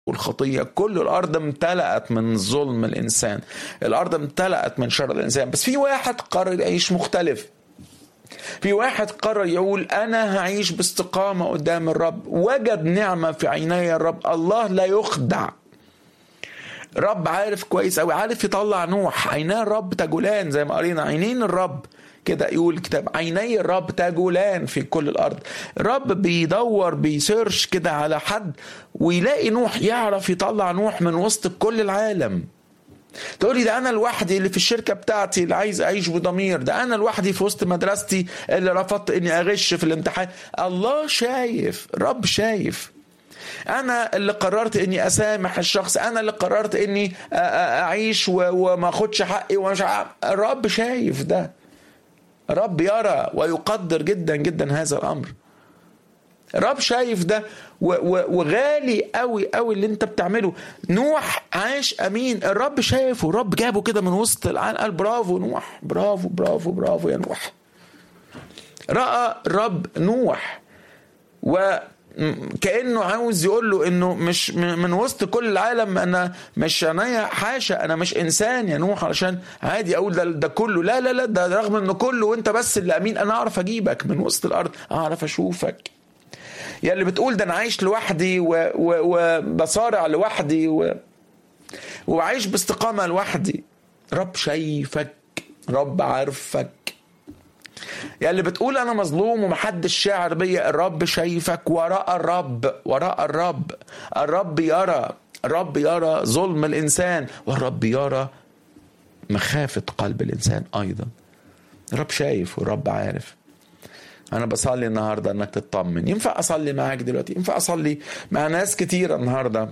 والخطية كل الأرض امتلأت من ظلم الإنسان الأرض امتلأت من شر الإنسان بس في واحد قرر يعيش مختلف في واحد قرر يقول أنا هعيش باستقامة قدام الرب وجد نعمة في عيني الرب الله لا يخدع رب عارف كويس أوي عارف يطلع نوح عيناه الرب تجولان زي ما قرينا عينين الرب كده يقول الكتاب عيني الرب تجولان في كل الارض الرب بيدور بيسيرش كده على حد ويلاقي نوح يعرف يطلع نوح من وسط كل العالم تقول لي ده انا لوحدي اللي في الشركه بتاعتي اللي عايز اعيش بضمير ده انا لوحدي في وسط مدرستي اللي رفضت اني اغش في الامتحان الله شايف الرب شايف انا اللي قررت اني اسامح الشخص انا اللي قررت اني اعيش وما اخدش حقي ومش الرب شايف ده الرب يرى ويقدر جدا جدا هذا الامر الرب شايف ده وغالي قوي قوي اللي انت بتعمله نوح عاش امين الرب شايفه الرب جابه كده من وسط العالم قال برافو نوح برافو برافو برافو يا نوح راى الرب نوح و كانه عاوز يقول له انه مش من وسط كل العالم انا مش انا حاشا انا مش انسان يا نوح علشان عادي اقول ده, ده كله لا لا لا ده رغم انه كله وانت بس اللي امين انا اعرف اجيبك من وسط الارض اعرف اشوفك يا اللي بتقول ده انا عايش لوحدي وبصارع لوحدي و... وعايش باستقامه لوحدي رب شايفك رب عارفك يا اللي بتقول انا مظلوم ومحدش شاعر بيا الرب شايفك وراء الرب وراء الرب الرب يرى الرب يرى ظلم الانسان والرب يرى مخافه قلب الانسان ايضا الرب شايف والرب عارف انا بصلي النهارده انك تطمن ينفع اصلي معاك دلوقتي ينفع اصلي مع ناس كتيره النهارده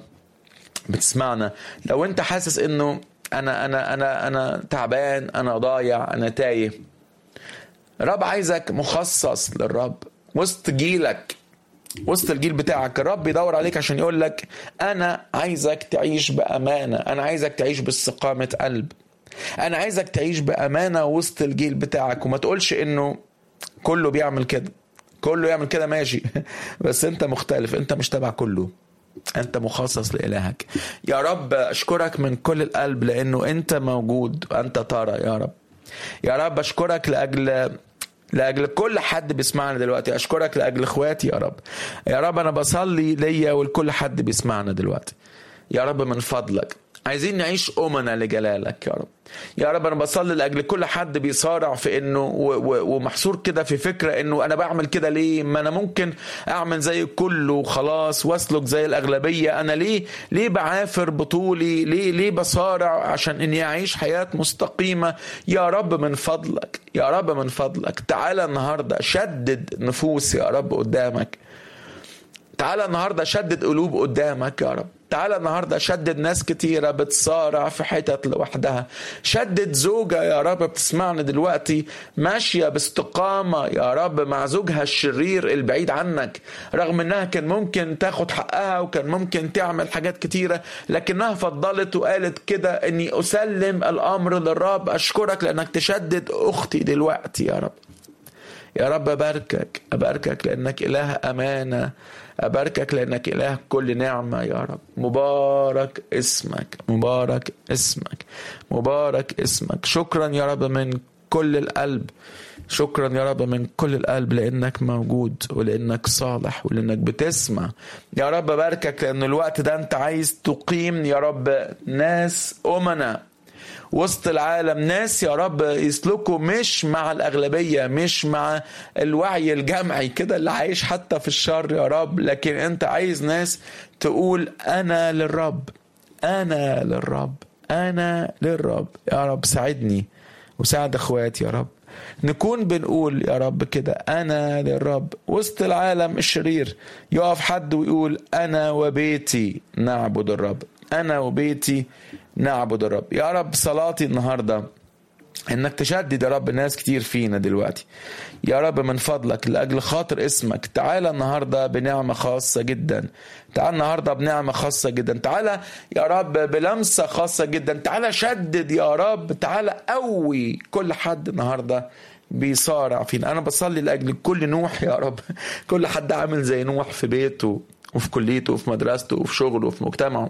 بتسمعنا لو انت حاسس انه انا انا انا انا تعبان انا ضايع انا تايه الرب عايزك مخصص للرب وسط جيلك وسط الجيل بتاعك الرب يدور عليك عشان يقول لك انا عايزك تعيش بامانه انا عايزك تعيش باستقامه قلب انا عايزك تعيش بامانه وسط الجيل بتاعك وما تقولش انه كله بيعمل كده كله يعمل كده ماشي بس انت مختلف انت مش تبع كله انت مخصص لالهك يا رب اشكرك من كل القلب لانه انت موجود وانت ترى يا رب يا رب اشكرك لاجل لاجل كل حد بيسمعنا دلوقتي اشكرك لاجل اخواتي يا رب يا رب انا بصلي ليا ولكل حد بيسمعنا دلوقتي يا رب من فضلك عايزين نعيش أمنا لجلالك يا رب يا رب أنا بصلي لأجل كل حد بيصارع في إنه ومحصور كده في فكرة إنه أنا بعمل كده ليه ما أنا ممكن أعمل زي الكل وخلاص وأسلك زي الأغلبية أنا ليه ليه بعافر بطولي ليه ليه بصارع عشان إني أعيش حياة مستقيمة يا رب من فضلك يا رب من فضلك تعالى النهاردة شدد نفوس يا رب قدامك تعالى النهارده شدد قلوب قدامك يا رب تعالى النهارده شدد ناس كتيرة بتصارع في حتت لوحدها شدد زوجة يا رب بتسمعنا دلوقتي ماشية باستقامة يا رب مع زوجها الشرير البعيد عنك رغم انها كان ممكن تاخد حقها وكان ممكن تعمل حاجات كتيرة لكنها فضلت وقالت كده اني اسلم الامر للرب اشكرك لانك تشدد اختي دلوقتي يا رب يا رب أباركك أباركك لأنك إله أمانة أباركك لأنك إله كل نعمة يا رب مبارك اسمك مبارك اسمك مبارك اسمك شكرا يا رب من كل القلب شكرا يا رب من كل القلب لانك موجود ولانك صالح ولانك بتسمع يا رب باركك لان الوقت ده انت عايز تقيم يا رب ناس امنا وسط العالم ناس يا رب يسلكوا مش مع الأغلبية مش مع الوعي الجمعي كده اللي عايش حتى في الشر يا رب لكن أنت عايز ناس تقول أنا للرب أنا للرب أنا للرب يا رب ساعدني وساعد اخواتي يا رب نكون بنقول يا رب كده انا للرب وسط العالم الشرير يقف حد ويقول انا وبيتي نعبد الرب انا وبيتي نعبد الرب يا رب صلاتي النهارده انك تشدد يا رب ناس كتير فينا دلوقتي يا رب من فضلك لاجل خاطر اسمك تعالى النهارده بنعمه خاصه جدا تعالى النهارده بنعمه خاصه جدا تعالى يا رب بلمسه خاصه جدا تعالى شدد يا رب تعالى قوي كل حد النهارده بيصارع فينا انا بصلي لاجل كل نوح يا رب كل حد عامل زي نوح في بيته وفي كليته وفي مدرسته وفي شغله وفي مجتمعه